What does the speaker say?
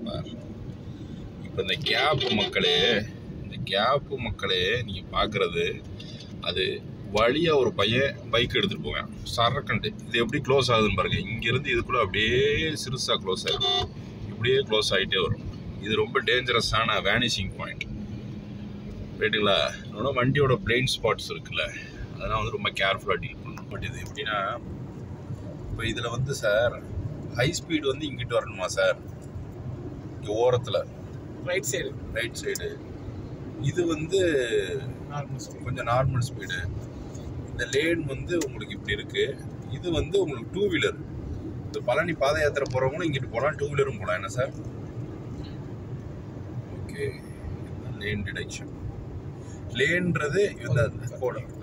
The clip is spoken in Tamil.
பார் இப்போ இந்த கேப் மக்களே இந்த கேப் மக்களே நீங்கள் பார்க்குறது அது வழியாக ஒரு பையன் பைக் எடுத்துகிட்டு போவேன் சரக்கண்டு இது எப்படி க்ளோஸ் ஆகுதுன்னு பாருங்க இங்கேருந்து இதுக்குள்ளே அப்படியே சிறுசாக க்ளோஸ் ஆகிடும் இப்படியே க்ளோஸ் ஆகிட்டே வரும் இது ரொம்ப டேஞ்சரஸான வேனிஷிங் பாயிண்ட் ரைட்டுங்களா இன்னொன்று வண்டியோட பிளைண்ட் ஸ்பாட்ஸ் இருக்குல்ல அதெல்லாம் வந்து ரொம்ப கேர்ஃபுல்லாக டீல் பண்ணணும் பட் இது எப்படின்னா இப்போ இதில் வந்து சார் ஹை ஸ்பீடு வந்து இங்கிட்டு வரணுமா சார் இங்கே ஓரத்தில் ரைட் சைடு ரைட் சைடு இது வந்து நார்மல் ஸ்பீட் கொஞ்சம் நார்மல் ஸ்பீடு இந்த லேன் வந்து உங்களுக்கு இப்படி இருக்கு இது வந்து உங்களுக்கு டூ வீலர் இந்த பழனி பாத யாத்திரை போகிறவங்களும் இங்கிட்டு போகலாம் டூ வீலரும் போகலாம் என்ன சார் ஓகே லேன் டிடெக்ஷன் லேன்றது இந்த கோடு